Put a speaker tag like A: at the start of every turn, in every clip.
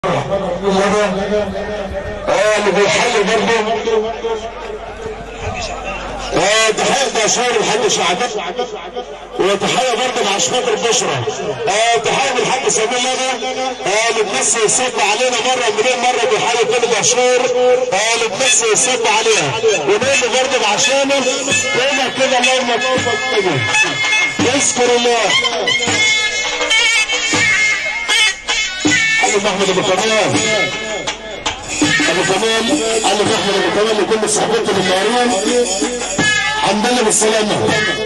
A: اه اللي بيحل برضه اه تحية دشار الحاج شعبان وتحية برضه مع شباب البشرة اه تحية من الحاج سمير لنا اه اللي بنص يصب علينا مرة مليون مرة بيحيي كل دشور اه اللي بنص يصب عليها ونقول برضه عشانه كلمة كده اللهم توفق كده يذكر الله حبيب احمد ابو كمال ابو كمال قال لك احمد ابو كمال لكل صحبته المعروف الحمد لله بالسلامه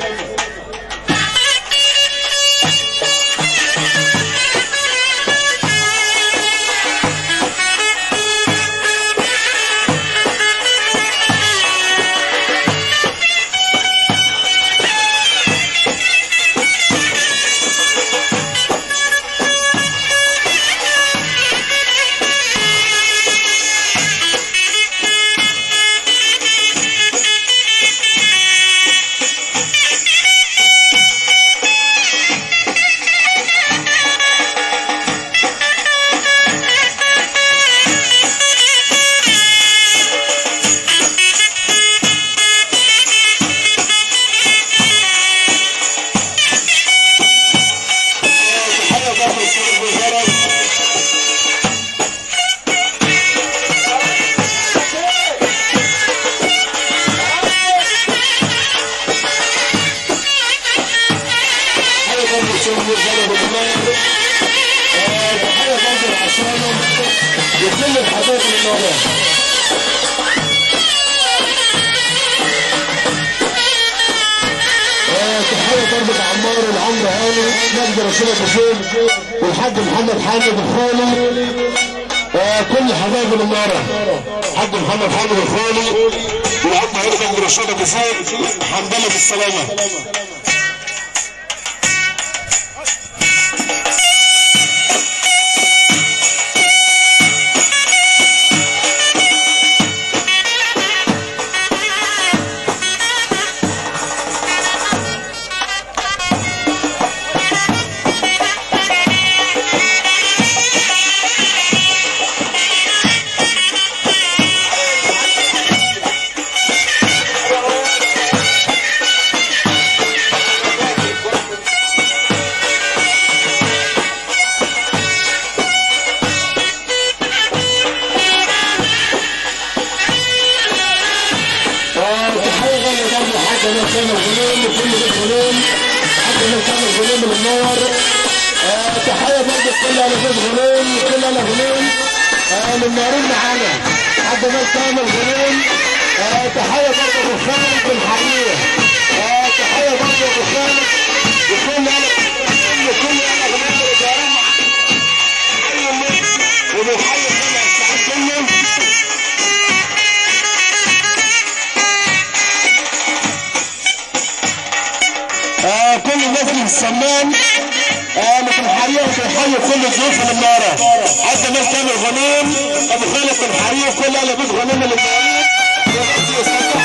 A: تحية برضه لسيد الوزراء تحية برضه لسيد الوزراء بالله تحية برضه لعشانهم وكل الحبايب اللي وراه آه، تحية برضه عمار العمر هاني مجد رسول الحسين والحاج محمد حامد الخالي آه، كل حبايب النارة حاج محمد حامد الخالي والعم هاني مجد رسول الحسين الحمد لله بالسلامة آه، تحية غالية برضه حاجة ما كان الغنوم وكل بيت غنوم حاجة ما كان الغنوم المنور آه، تحية برضه كل أهل بيت غنوم وكل أهل غنوم آه، للنارين معانا حاجة ما كان الغنوم آه، تحية برضه الرخام بالحرية آه، تحية برضه الرخام وكل أهل وكل أهل غنوم والنارين معانا وبيحيي الجامع السعيد كله آه كل الناس اللي في السمان آه اللي في الحريق بيحيي كل ضيوف النارة حتى ناس تعمل غنيم ابو خالد الحريق كل اهل بيت غنيم اللي مواليد